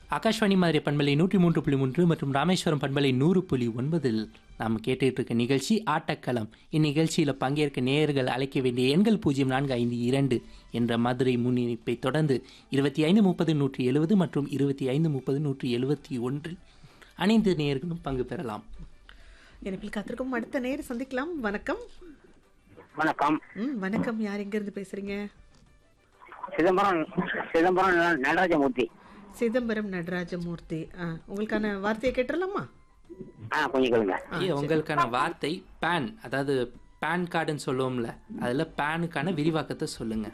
ஆகாஷ்வாணி மாதிரி பண்பலை நூற்றி மூன்று புள்ளி மூன்று மற்றும் ராமேஸ்வரம் பண்பலை நூறு புள்ளி ஒன்பதில் நாம் கேட்டுட்டு இருக்க நிகழ்ச்சி ஆட்டக்களம் இந்நிகழ்ச்சியில் பங்கேற்க நேயர்கள் அழைக்க வேண்டிய எண்கள் பூஜ்ஜியம் நான்கு ஐந்து இரண்டு என்ற மதுரை முன்னிணைப்பை தொடர்ந்து இருபத்தி ஐந்து முப்பது நூற்றி எழுபது மற்றும் இருபத்தி ஐந்து முப்பது நூற்றி எழுபத்தி ஒன்றில் அனைத்து நேயர்களும் பங்கு பெறலாம் இணைப்பில் காத்திருக்கும் அடுத்த நேரம் சந்திக்கலாம் வணக்கம் வணக்கம் ம் வணக்கம் யார் எங்கேருந்து பேசுறீங்க சிதம்பரம் சிதம்பரம் ந- நடராஜமூர்த்தி சிதம்பரம் நடராஜமூர்த்தி ஆ உங்களுக்கான வார்த்தையை கேட்டுடலாமா ஆ கொஞ்சம் கேளுங்க ஐயா, உங்களுக்கான வார்த்தை பேன் அதாவது பேன் கார்டுன்னு சொல்லுவோம்ல அதில் பேனுக்கான விரிவாக்கத்தை சொல்லுங்க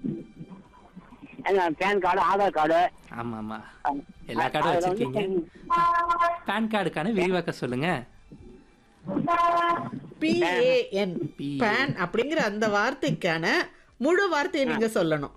என்ன பேன் கார்டு ஆதார் கார்டு ஆமாம் ஆமாம் எல்லா கார்டும் வச்சிருக்கீங்க பேன் கார்டுக்கான விரிவாக்கம் சொல்லுங்க பிஏஎன் P- பேன் அப்படிங்கிற அந்த வார்த்தைக்கான முழு வார்த்தையை நீங்க சொல்லணும்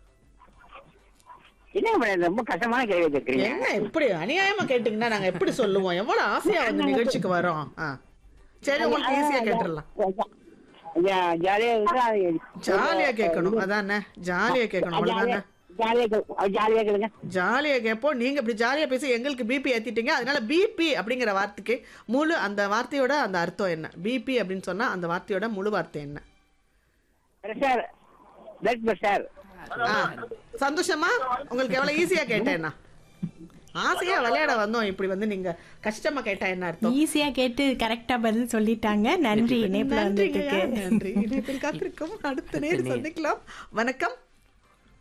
என்ன மேடம் ரொம்ப கஷ்டமான கேள்வி கேட்குறீங்க என்ன எப்படி அநியாயமா கேட்டீங்கன்னா நாங்க எப்படி சொல்லுவோம் எவ்வளவு ஆசையா வந்து நிகழ்ச்சிக்கு வரோம் ஆ சரி உங்களுக்கு ஈஸியா கேட்டுடலாம் ஜாலியா இருந்தா ஜாலியா கேட்கணும் அதானே ஜாலியா கேட்கணும் அவ்வளவுதானே ஜாலியா ஜாலியா கேளுங்க ஜாலியா கேட்போம் நீங்க இப்படி ஜாலியா பேசி எங்களுக்கு பிபி ஏத்திட்டீங்க அதனால பிபி அப்படிங்கிற வார்த்தைக்கு முழு அந்த வார்த்தையோட அந்த அர்த்தம் என்ன பிபி அப்படின்னு சொன்னா அந்த வார்த்தையோட முழு வார்த்தை என்ன ப்ரெஷர் பிளட் ப்ரெஷர் ஆ, சந்தோஷமா உங்களுக்கு எவ்வளவு ஈஸியா கேட்டேன்னா ஆசையா விளையாட வந்தோம் இப்படி வந்து நீங்க கஷ்டமா கேட்டா என்ன அர்த்தம் ஈஸியா கேட்டு கரெக்டா பதில் சொல்லிட்டாங்க நன்றி இணைப்புல நன்றிங்க வந்ததுக்கு நன்றி இணைப்பில் காத்திருக்கும் அடுத்த நேரம் சந்திக்கலாம் வணக்கம்